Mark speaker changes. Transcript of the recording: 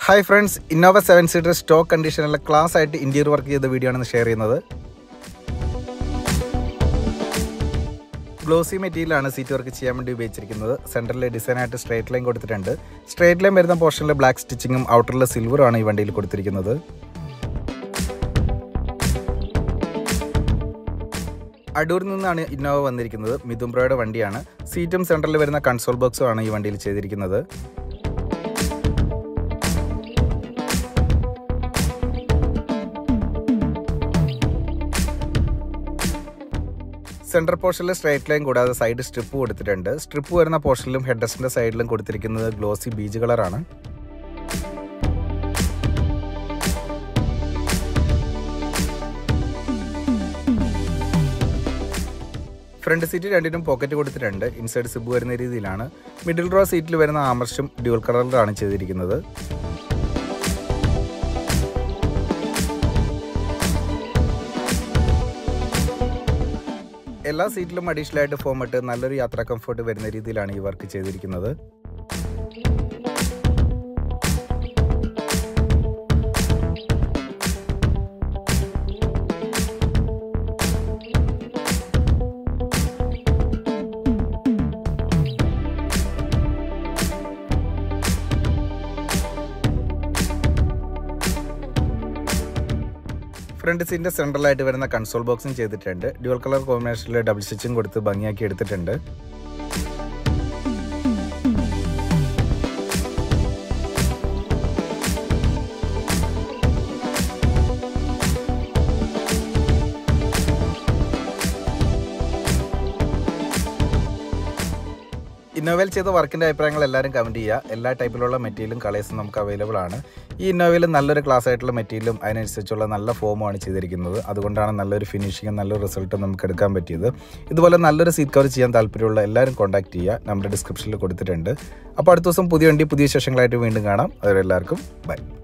Speaker 1: hi friends Innova seven seater stock കണ്ടീഷനിലെ class ആയിട്ട് interior work ചെയ്ത വീഡിയോ ആണ് ഷെയർ ചെയ്യുന്നത് ഗ്ലോസി മെറ്റീരിയലാണ് സീറ്റ് വർക്ക് ചെയ്യാൻ വേണ്ടി ഉപയോഗിച്ചിരിക്കുന്നത് സെൻറ്ററിൽ ഡിസൈനായിട്ട് സ്ട്രേറ്റ് ലൈൻ കൊടുത്തിട്ടുണ്ട് സ്ട്രേറ്റ് ലൈൻ വരുന്ന പോർഷനിൽ ബ്ലാക്ക് സ്റ്റിച്ചിങ്ങും ഔട്ടറിൽ സിൽവറും ആണ് ഈ വണ്ടിയിൽ കൊടുത്തിരിക്കുന്നത് അടൂരിൽ നിന്നാണ് ഇന്നോവ വന്നിരിക്കുന്നത് മിഥുംബ്രോയുടെ വണ്ടിയാണ് സീറ്റും സെൻറ്ററിൽ വരുന്ന കൺസോൾ ബോക്സും ആണ് ഈ വണ്ടിയിൽ ചെയ്തിരിക്കുന്നത് സെൻട്രൽ പോർഷനിൽ സ്ട്രൈറ്റ് ലൈൻ കൂടാതെ സൈഡ് സ്ട്രിപ്പ് കൊടുത്തിട്ടുണ്ട് സ്ട്രിപ്പ് വരുന്ന പോർഷനിലും ഹെഡ്ഡസ്റ്റിന്റെ സൈഡിലും കൊടുത്തിരിക്കുന്നത് ഗ്ലോസി ബീജ് കളറാണ് ഫ്രണ്ട് സീറ്റ് രണ്ടിനും പോക്കറ്റ് കൊടുത്തിട്ടുണ്ട് ഇൻസൈഡ് സിബ് വരുന്ന രീതിയിലാണ് മിഡിൽ റോ സീറ്റിൽ വരുന്ന ആമർഷും ഡ്യുവൽ കളറിലാണ് ചെയ്തിരിക്കുന്നത് എല്ലാ സീറ്റിലും അഡീഷണൽ ആയിട്ട് ഫോം ഇട്ട് നല്ലൊരു യാത്രാ കംഫർട്ട് വരുന്ന രീതിയിലാണ് ഈ വർക്ക് ചെയ്തിരിക്കുന്നത് ഫ്രണ്ട് സീറ്റിന്റെ സെൻട്രലായിട്ട് വരുന്ന കൺസോൾ ബോക്സും ചെയ്തിട്ടുണ്ട് ഡ്യുവൽ കളർ കോമ്പിനേഷനിൽ ഡബിൾ സ്റ്റിച്ചും കൊടുത്ത് ഭംഗിയാക്കി എടുത്തിട്ടുണ്ട് ഇന്നോവയിൽ ചെയ്ത വർക്കിൻ്റെ അഭിപ്രായങ്ങൾ എല്ലാവരും കമൻറ്റ് ചെയ്യുക എല്ലാ ടൈപ്പിലുള്ള മെറ്റീരിയലും കളേഴ്സും നമുക്ക് അവൈലബിൾ ആണ് ഈ ഇന്നോവയിൽ നല്ലൊരു ക്ലാസ് ആയിട്ടുള്ള മെറ്റീരിയലും അതിനനുസരിച്ചുള്ള നല്ല ഫോമുമാണ് ചെയ്തിരിക്കുന്നത് അതുകൊണ്ടാണ് നല്ലൊരു ഫിനിഷിങ്ങും നല്ലൊരു റിസൾട്ടും നമുക്ക് എടുക്കാൻ പറ്റിയത് ഇതുപോലെ നല്ലൊരു സീറ്റ് കവർ ചെയ്യാൻ താല്പര്യമുള്ള എല്ലാവരും കോൺടാക്ട് ചെയ്യുക നമ്മുടെ ഡിസ്ക്രിപ്ഷനിൽ കൊടുത്തിട്ടുണ്ട് അപ്പോൾ അടുത്ത ദിവസം പുതിയ വണ്ടി പുതിയ വിശേഷങ്ങളായിട്ട് വീണ്ടും കാണാം അതുവരെ എല്ലാവർക്കും ബൈ